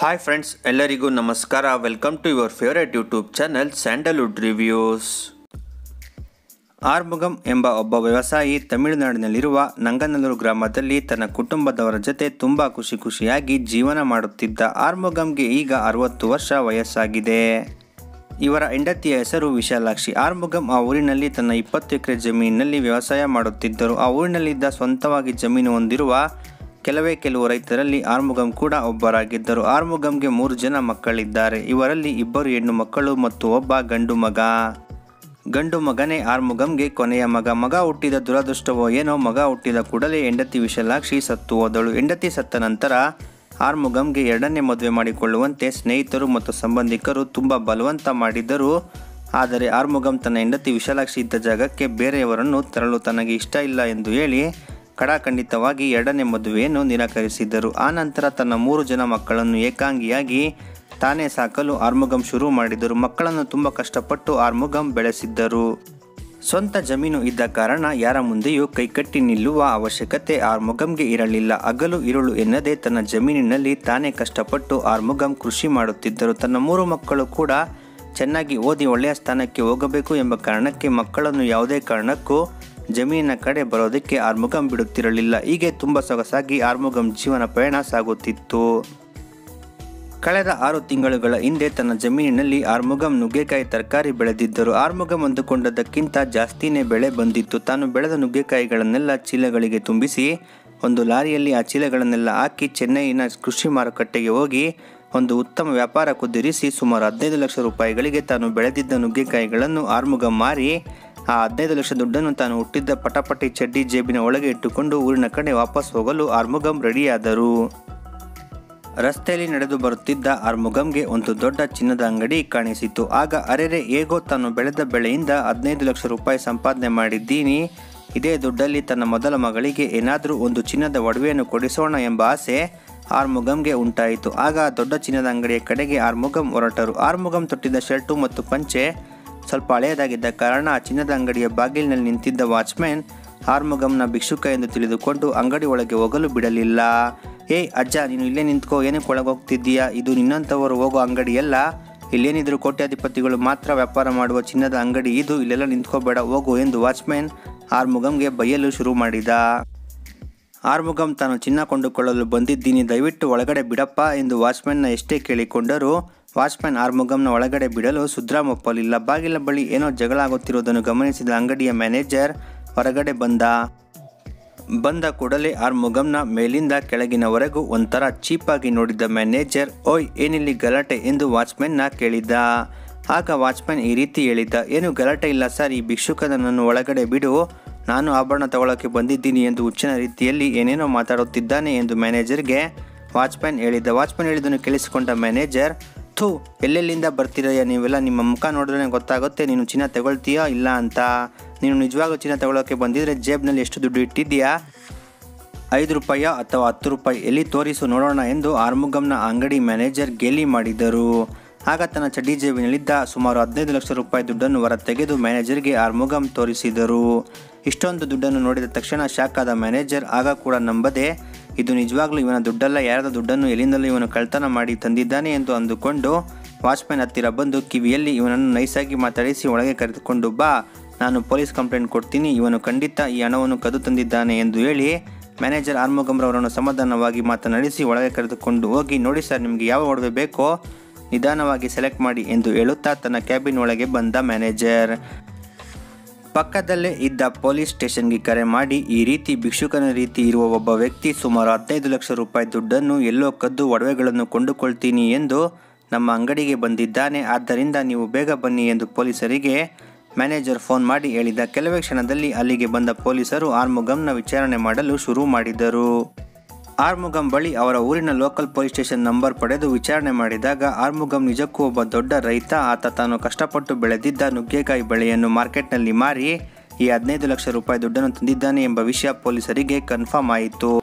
hi friends ಎಲ್ಲರಿಗೂ ನಮಸ್ಕಾರ welcome to your favourite YouTube channel Sandalwood reviews Arumugam ಎಂಬ ಒಬ್ಬ ವ್ಯವಸಾಯಿ ತಮಿಳುನಾಡಿನಲ್ಲಿರುವ ನಂಗನಲ್ಲೂರು ಗ್ರಾಮದಲ್ಲಿ ತನ್ನ ಕುಟುಂಬದವರ ಜೊತೆ ತುಂಬ ಖುಷಿ ಖುಷಿಯಾಗಿ ಜೀವನ ಮಾಡುತ್ತಿದ್ದ ಆರ್ಮುಗಂಗೆ ಈಗ ಅರವತ್ತು ವರ್ಷ ವಯಸ್ಸಾಗಿದೆ ಇವರ ಹೆಂಡತಿಯ ಹೆಸರು ವಿಶಾಲಾಕ್ಷಿ ಆರ್ಮುಗಂ ಆ ಊರಿನಲ್ಲಿ ತನ್ನ ಇಪ್ಪತ್ತು ಎಕರೆ ಜಮೀನಿನಲ್ಲಿ ವ್ಯವಸಾಯ ಮಾಡುತ್ತಿದ್ದರು ಆ ಊರಿನಲ್ಲಿದ್ದ ಸ್ವಂತವಾಗಿ ಜಮೀನು ಹೊಂದಿರುವ ಕೆಲವೇ ಕೆಲವು ರೈತರಲ್ಲಿ ಆರ್ಮುಗಂ ಕೂಡ ಒಬ್ಬರಾಗಿದ್ದರು ಆರ್ಮುಗಂಗೆ ಮೂರು ಜನ ಮಕ್ಕಳಿದ್ದಾರೆ ಇವರಲ್ಲಿ ಇಬ್ಬರು ಹೆಣ್ಣು ಮಕ್ಕಳು ಮತ್ತು ಒಬ್ಬ ಗಂಡು ಮಗ ಗಂಡು ಮಗನೇ ಆರ್ಮುಗಂಗೆ ಕೊನೆಯ ಮಗ ಮಗ ಹುಟ್ಟಿದ ದುರದೃಷ್ಟವೋ ಏನೋ ಮಗ ಹುಟ್ಟಿದ ಕೂಡಲೇ ಹೆಂಡತಿ ವಿಶಾಲಾಕ್ಷಿ ಸತ್ತು ಹೋದಳು ಹೆಂಡತಿ ಸತ್ತ ನಂತರ ಆರ್ಮುಗಂಗೆ ಎರಡನೇ ಮದುವೆ ಮಾಡಿಕೊಳ್ಳುವಂತೆ ಸ್ನೇಹಿತರು ಮತ್ತು ಸಂಬಂಧಿಕರು ತುಂಬ ಬಲವಂತ ಮಾಡಿದ್ದರು ಆದರೆ ಆರ್ಮುಗಂ ತನ್ನ ಹೆಂಡತಿ ವಿಶಾಲಾಕ್ಷಿ ಇದ್ದ ಜಾಗಕ್ಕೆ ಬೇರೆಯವರನ್ನು ತರಲು ತನಗೆ ಇಷ್ಟ ಇಲ್ಲ ಎಂದು ಹೇಳಿ ಕಡಾಖಂಡಿತವಾಗಿ ಎರಡನೇ ಮದುವೆಯನ್ನು ನಿರಾಕರಿಸಿದ್ದರು ಆನಂತರ ತನ್ನ ಮೂರು ಜನ ಮಕ್ಕಳನ್ನು ಏಕಾಂಗಿಯಾಗಿ ತಾನೇ ಸಾಕಲು ಆರ್ಮುಗಂ ಶುರು ಮಾಡಿದರು ಮಕ್ಕಳನ್ನು ತುಂಬ ಕಷ್ಟಪಟ್ಟು ಆರ್ಮುಗಂ ಬೆಳೆಸಿದ್ದರು ಸ್ವಂತ ಜಮೀನು ಇದ್ದ ಕಾರಣ ಯಾರ ಮುಂದೆಯೂ ಕೈಕಟ್ಟಿ ನಿಲ್ಲುವ ಅವಶ್ಯಕತೆ ಆರ್ಮುಗಂಗೆ ಇರಲಿಲ್ಲ ಹಗಲು ಇರುಳು ಎನ್ನದೇ ತನ್ನ ಜಮೀನಿನಲ್ಲಿ ತಾನೇ ಕಷ್ಟಪಟ್ಟು ಆರ್ಮುಗಂ ಕೃಷಿ ಮಾಡುತ್ತಿದ್ದರು ತನ್ನ ಮೂರು ಮಕ್ಕಳು ಕೂಡ ಚೆನ್ನಾಗಿ ಓದಿ ಒಳ್ಳೆಯ ಸ್ಥಾನಕ್ಕೆ ಹೋಗಬೇಕು ಎಂಬ ಕಾರಣಕ್ಕೆ ಮಕ್ಕಳನ್ನು ಯಾವುದೇ ಕಾರಣಕ್ಕೂ ಜಮೀನಿನ ಕಡೆ ಬರೋದಕ್ಕೆ ಆರ್ಮುಗಂ ಬಿಡುತ್ತಿರಲಿಲ್ಲ ಹೀಗೆ ತುಂಬ ಸೊಗಸಾಗಿ ಆರ್ಮುಗಂ ಜೀವನ ಪಯಣ ಸಾಗುತ್ತಿತ್ತು ಕಳೆದ ಆರು ತಿಂಗಳುಗಳ ಹಿಂದೆ ತನ್ನ ಜಮೀನಿನಲ್ಲಿ ಆರ್ಮುಗಂ ನುಗ್ಗೆಕಾಯಿ ತರಕಾರಿ ಬೆಳೆದಿದ್ದರು ಆರ್ಮುಗಂ ಅಂದುಕೊಂಡದ್ದಕ್ಕಿಂತ ಜಾಸ್ತಿನೇ ಬೆಳೆ ಬಂದಿತ್ತು ತಾನು ಬೆಳೆದ ನುಗ್ಗೆಕಾಯಿಗಳನ್ನೆಲ್ಲ ಚೀಲಗಳಿಗೆ ತುಂಬಿಸಿ ಒಂದು ಲಾರಿಯಲ್ಲಿ ಆ ಚೀಲಗಳನ್ನೆಲ್ಲ ಹಾಕಿ ಚೆನ್ನೈನ ಕೃಷಿ ಮಾರುಕಟ್ಟೆಗೆ ಹೋಗಿ ಒಂದು ಉತ್ತಮ ವ್ಯಾಪಾರ ಕುದುರಿಸಿ ಸುಮಾರು ಹದಿನೈದು ಲಕ್ಷ ರೂಪಾಯಿಗಳಿಗೆ ತಾನು ಬೆಳೆದಿದ್ದ ನುಗ್ಗೆಕಾಯಿಗಳನ್ನು ಆರ್ಮುಗಂ ಮಾರಿ ಆ ಹದಿನೈದು ಲಕ್ಷ ದುಡ್ಡನ್ನು ತಾನು ಹುಟ್ಟಿದ್ದ ಪಟಪಟಿ ಚಡ್ಡಿ ಜೇಬಿನ ಒಳಗೆ ಇಟ್ಟುಕೊಂಡು ಊರಿನ ಕಡೆ ವಾಪಸ್ ಹೋಗಲು ಆರ್ಮುಗಂ ರೆಡಿಯಾದರು ರಸ್ತೆಯಲ್ಲಿ ನಡೆದು ಬರುತ್ತಿದ್ದ ಆರ್ಮುಗಂಗೆ ಒಂದು ದೊಡ್ಡ ಚಿನ್ನದ ಅಂಗಡಿ ಕಾಣಿಸಿತು ಆಗ ಅರೆರೆ ಹೇಗೋ ತಾನು ಬೆಳೆದ ಬೆಳೆಯಿಂದ ಹದಿನೈದು ಲಕ್ಷ ರೂಪಾಯಿ ಸಂಪಾದನೆ ಮಾಡಿದ್ದೀನಿ ಇದೇ ದುಡ್ಡಲ್ಲಿ ತನ್ನ ಮೊದಲ ಮಗಳಿಗೆ ಏನಾದರೂ ಒಂದು ಚಿನ್ನದ ಒಡವೆಯನ್ನು ಕೊಡಿಸೋಣ ಎಂಬ ಆಸೆ ಆರ್ಮುಗಂಗೆ ಉಂಟಾಯಿತು ಆಗ ಆ ದೊಡ್ಡ ಚಿನ್ನದ ಅಂಗಡಿಯ ಕಡೆಗೆ ಆರ್ಮುಗಂ ಹೊರಟರು ಆರ್ಮುಗಂ ತೊಟ್ಟಿದ್ದ ಶರ್ಟು ಮತ್ತು ಪಂಚೆ ಸ್ವಲ್ಪ ಹಳೆಯದಾಗಿದ್ದ ಕಾರಣ ಆ ಚಿನ್ನದ ಅಂಗಡಿಯ ಬಾಗಿಲಿನಲ್ಲಿ ನಿಂತಿದ್ದ ವಾಚ್ಮ್ಯಾನ್ ಆರ್ಮುಗಂನ ಭಿಕ್ಷುಕ ಎಂದು ತಿಳಿದುಕೊಂಡು ಅಂಗಡಿ ಒಳಗೆ ಹೋಗಲು ಬಿಡಲಿಲ್ಲ ಏಯ್ ಅಜ್ಜ ನೀನು ಇಲ್ಲೇ ನಿಂತ್ಕೋ ಏನಕ್ಕೆ ಒಳಗೆ ಹೋಗ್ತಿದ್ದೀಯಾ ಇದು ನಿನ್ನಂಥವರು ಹೋಗೋ ಅಂಗಡಿಯಲ್ಲ ಇಲ್ಲೇನಿದ್ರು ಕೋಟ್ಯಾಧಿಪತಿಗಳು ಮಾತ್ರ ವ್ಯಾಪಾರ ಮಾಡುವ ಚಿನ್ನದ ಅಂಗಡಿ ಇದು ಇಲ್ಲೆಲ್ಲ ನಿಂತ್ಕೋಬೇಡ ಹೋಗು ಎಂದು ವಾಚ್ಮ್ಯಾನ್ ಆರ್ಮುಗಂಗೆ ಬೈಯಲು ಶುರು ಮಾಡಿದ ಆರ್ಮುಗಂ ತಾನು ಚಿನ್ನ ಕೊಂಡುಕೊಳ್ಳಲು ಬಂದಿದ್ದೀನಿ ದಯವಿಟ್ಟು ಒಳಗಡೆ ಬಿಡಪ್ಪ ಎಂದು ವಾಚ್ಮ್ಯಾನ್ನ ಎಷ್ಟೇ ಕೇಳಿಕೊಂಡರೂ ವಾಚ್ಮ್ಯಾನ್ ಆರ್ಮುಗಂನ ಒಳಗಡೆ ಬಿಡಲು ಸುದ್ರಾಮ್ ಒಪ್ಪಲಿಲ್ಲ ಬಾಗಿಲ ಬಳಿ ಏನೋ ಜಗಳ ಆಗುತ್ತಿರುವುದನ್ನು ಗಮನಿಸಿದ ಅಂಗಡಿಯ ಮ್ಯಾನೇಜರ್ ಹೊರಗಡೆ ಬಂದ ಬಂದ ಕೂಡಲೇ ಆರ್ಮುಗಂನ ಮೇಲಿಂದ ಕೆಳಗಿನವರೆಗೂ ಒಂಥರ ಚೀಪಾಗಿ ನೋಡಿದ ಮ್ಯಾನೇಜರ್ ಓಯ್ ಏನಿಲ್ಲಿ ಗಲಾಟೆ ಎಂದು ವಾಚ್ಮ್ಯಾನ್ನ ಕೇಳಿದ್ದ ಆಗ ವಾಚ್ಮ್ಯಾನ್ ಈ ರೀತಿ ಹೇಳಿದ್ದ ಏನು ಗಲಾಟೆ ಇಲ್ಲ ಸರ್ ಈ ಭಿಕ್ಷುಕ ನನ್ನನ್ನು ಒಳಗಡೆ ಬಿಡು ನಾನು ಆಭರಣ ತಗೊಳ್ಳೋಕೆ ಬಂದಿದ್ದೀನಿ ಎಂದು ಹುಚ್ಚಿನ ರೀತಿಯಲ್ಲಿ ಏನೇನೋ ಮಾತಾಡುತ್ತಿದ್ದಾನೆ ಎಂದು ಮ್ಯಾನೇಜರ್ಗೆ ವಾಚ್ಮ್ಯಾನ್ ಹೇಳಿದ್ದ ವಾಚ್ಮ್ಯಾನ್ ಹೇಳಿದ್ದನ್ನು ಕೇಳಿಸಿಕೊಂಡ ಮ್ಯಾನೇಜರ್ ಥೂ ಎಲ್ಲೆಲ್ಲಿಂದ ಬರ್ತೀರಯ್ಯ ನೀವೆಲ್ಲ ನಿಮ್ಮ ಮುಖ ನೋಡಿದ್ರೆ ಗೊತ್ತಾಗುತ್ತೆ ನೀನು ಚಿನ್ನ ತಗೊಳ್ತೀಯಾ ಇಲ್ಲ ಅಂತ ನೀನು ನಿಜವಾಗೂ ಚಿನ್ನ ತಗೊಳ್ಳೋಕೆ ಬಂದಿದ್ರೆ ಜೇಬ್ನಲ್ಲಿ ಎಷ್ಟು ದುಡ್ಡು ಇಟ್ಟಿದ್ದೀಯಾ ಐದು ರೂಪಾಯ ಅಥವಾ ಹತ್ತು ರೂಪಾಯಿ ಎಲ್ಲಿ ತೋರಿಸು ನೋಡೋಣ ಎಂದು ಆರ್ಮುಗಂನ ಅಂಗಡಿ ಮ್ಯಾನೇಜರ್ ಗೇಲಿ ಮಾಡಿದರು ಆಗ ತನ್ನ ಚಡ್ಡಿ ಜೇಬಿನಲ್ಲಿದ್ದ ಸುಮಾರು ಹದಿನೈದು ಲಕ್ಷ ರೂಪಾಯಿ ದುಡ್ಡನ್ನು ಹೊರ ತೆಗೆದು ಮ್ಯಾನೇಜರ್ಗೆ ಆರ್ಮುಗಂ ತೋರಿಸಿದರು ಇಷ್ಟೊಂದು ದುಡ್ಡನ್ನು ನೋಡಿದ ತಕ್ಷಣ ಶಾಕ್ ಆದ ಮ್ಯಾನೇಜರ್ ಆಗ ಕೂಡ ನಂಬದೆ ಇದು ನಿಜವಾಗ್ಲೂ ಇವನ ದುಡ್ಡಲ್ಲ ಯಾರದ ದುಡ್ಡನ್ನು ಎಲ್ಲಿಂದಲೂ ಇವನು ಕಳ್ತನ ಮಾಡಿ ತಂದಿದ್ದಾನೆ ಎಂದು ಅಂದುಕೊಂಡು ವಾಚ್ಮ್ಯಾನ್ ಹತ್ತಿರ ಬಂದು ಕಿವಿಯಲ್ಲಿ ಇವನನ್ನು ನೈಸಾಗಿ ಮಾತಾಡಿಸಿ ಒಳಗೆ ಕರೆದುಕೊಂಡು ಬಾ ನಾನು ಪೊಲೀಸ್ ಕಂಪ್ಲೇಂಟ್ ಕೊಡ್ತೀನಿ ಇವನು ಖಂಡಿತ ಈ ಹಣವನ್ನು ಕದ್ದು ತಂದಿದ್ದಾನೆ ಎಂದು ಹೇಳಿ ಮ್ಯಾನೇಜರ್ ಆರ್ಮುಗಂರವರನ್ನು ಸಮಾಧಾನವಾಗಿ ಮಾತನಾಡಿಸಿ ಒಳಗೆ ಕರೆದುಕೊಂಡು ಹೋಗಿ ನೋಡಿ ಸರ್ ನಿಮಗೆ ಯಾವ ಒಡವೆ ಬೇಕೋ ನಿಧಾನವಾಗಿ ಸೆಲೆಕ್ಟ್ ಮಾಡಿ ಎಂದು ಹೇಳುತ್ತಾ ತನ್ನ ಕ್ಯಾಬಿನ್ ಒಳಗೆ ಬಂದ ಮ್ಯಾನೇಜರ್ ಪಕ್ಕದಲ್ಲೇ ಇದ್ದ ಪೊಲೀಸ್ ಸ್ಟೇಷನ್ಗೆ ಕರೆ ಮಾಡಿ ಈ ರೀತಿ ಭಿಕ್ಷುಕನ ರೀತಿ ಇರುವ ಒಬ್ಬ ವ್ಯಕ್ತಿ ಸುಮಾರು ಹದಿನೈದು ಲಕ್ಷ ರೂಪಾಯಿ ದುಡ್ಡನ್ನು ಎಲ್ಲೋ ಕದ್ದು ಒಡವೆಗಳನ್ನು ಕೊಂಡುಕೊಳ್ತೀನಿ ಎಂದು ನಮ್ಮ ಅಂಗಡಿಗೆ ಬಂದಿದ್ದಾನೆ ಆದ್ದರಿಂದ ನೀವು ಬೇಗ ಬನ್ನಿ ಎಂದು ಪೊಲೀಸರಿಗೆ ಮ್ಯಾನೇಜರ್ ಫೋನ್ ಮಾಡಿ ಹೇಳಿದ ಕೆಲವೇ ಕ್ಷಣದಲ್ಲಿ ಅಲ್ಲಿಗೆ ಬಂದ ಪೊಲೀಸರು ಆರ್ಮುಗಂನ ವಿಚಾರಣೆ ಮಾಡಲು ಶುರು ಮಾಡಿದರು ಆರ್ಮುಗಂ ಬಳಿ ಅವರ ಊರಿನ ಲೋಕಲ್ ಪೊಲೀಸ್ ಸ್ಟೇಷನ್ ನಂಬರ್ ಪಡೆದು ವಿಚಾರಣೆ ಮಾಡಿದಾಗ ಆರ್ಮುಗಂ ನಿಜಕ್ಕೂ ಒಬ್ಬ ದೊಡ್ಡ ರೈತ ಆತ ತಾನು ಕಷ್ಟಪಟ್ಟು ಬೆಳೆದಿದ್ದ ನುಗ್ಗೆಕಾಯಿ ಬೆಳೆಯನ್ನು ಮಾರ್ಕೆಟ್ನಲ್ಲಿ ಮಾರಿ ಈ ಹದಿನೈದು ಲಕ್ಷ ರೂಪಾಯಿ ದುಡ್ಡನ್ನು ತಂದಿದ್ದಾನೆ ಎಂಬ ವಿಷಯ ಪೊಲೀಸರಿಗೆ ಕನ್ಫರ್ಮ್ ಆಯಿತು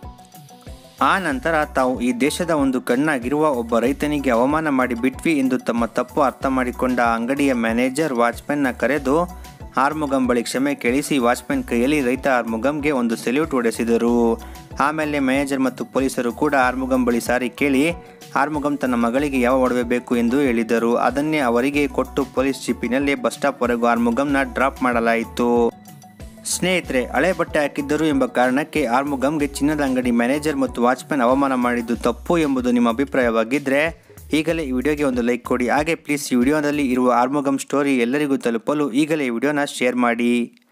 ಆ ನಂತರ ತಾವು ಈ ದೇಶದ ಒಂದು ಕಣ್ಣಾಗಿರುವ ಒಬ್ಬ ರೈತನಿಗೆ ಅವಮಾನ ಮಾಡಿ ಬಿಟ್ವಿ ಎಂದು ತಮ್ಮ ತಪ್ಪು ಅರ್ಥ ಮಾಡಿಕೊಂಡ ಅಂಗಡಿಯ ಮ್ಯಾನೇಜರ್ ವಾಚ್ಮ್ಯಾನ್ನ ಕರೆದು ಆರ್ಮುಗಂ ಬಳಿ ಕ್ಷಮೆ ಕೇಳಿಸಿ ವಾಚ್ಮ್ಯಾನ್ ಕೈಯಲ್ಲಿ ರೈತ ಆರ್ಮುಗಂಗೆ ಒಂದು ಸೆಲ್ಯೂಟ್ ಹೊಡೆಸಿದರು ಆಮೇಲೆ ಮ್ಯಾನೇಜರ್ ಮತ್ತು ಪೊಲೀಸರು ಕೂಡ ಆರ್ಮುಗಂ ಬಳಿ ಸಾರಿ ಕೇಳಿ ಆರ್ಮುಗಂ ತನ್ನ ಮಗಳಿಗೆ ಯಾವ ಒಡವೆ ಬೇಕು ಎಂದು ಹೇಳಿದರು ಅದನ್ನೇ ಅವರಿಗೆ ಕೊಟ್ಟು ಪೊಲೀಸ್ ಜೀಪಿನಲ್ಲಿ ಬಸ್ ಸ್ಟಾಪ್ವರೆಗೂ ಆರ್ಮುಗಂನ ಡ್ರಾಪ್ ಮಾಡಲಾಯಿತು ಸ್ನೇಹಿತರೆ ಹಳೆ ಬಟ್ಟೆ ಹಾಕಿದ್ದರು ಎಂಬ ಕಾರಣಕ್ಕೆ ಆರ್ಮುಗಂಗೆ ಚಿನ್ನದ ಅಂಗಡಿ ಮ್ಯಾನೇಜರ್ ಮತ್ತು ವಾಚ್ಮ್ಯಾನ್ ಅವಮಾನ ಮಾಡಿದ್ದು ತಪ್ಪು ಎಂಬುದು ನಿಮ್ಮ ಅಭಿಪ್ರಾಯವಾಗಿದ್ದರೆ ಈಗಲೇ ಈ ವಿಡಿಯೋಗೆ ಒಂದು ಲೈಕ್ ಕೊಡಿ ಹಾಗೆ ಪ್ಲೀಸ್ ಈ ವಿಡಿಯೋದಲ್ಲಿ ಇರುವ ಆರ್ಮುಗಂ ಸ್ಟೋರಿ ಎಲ್ಲರಿಗೂ ತಲುಪಲು ಈಗಲೇ ಈ ವಿಡಿಯೋನ ಶೇರ್ ಮಾಡಿ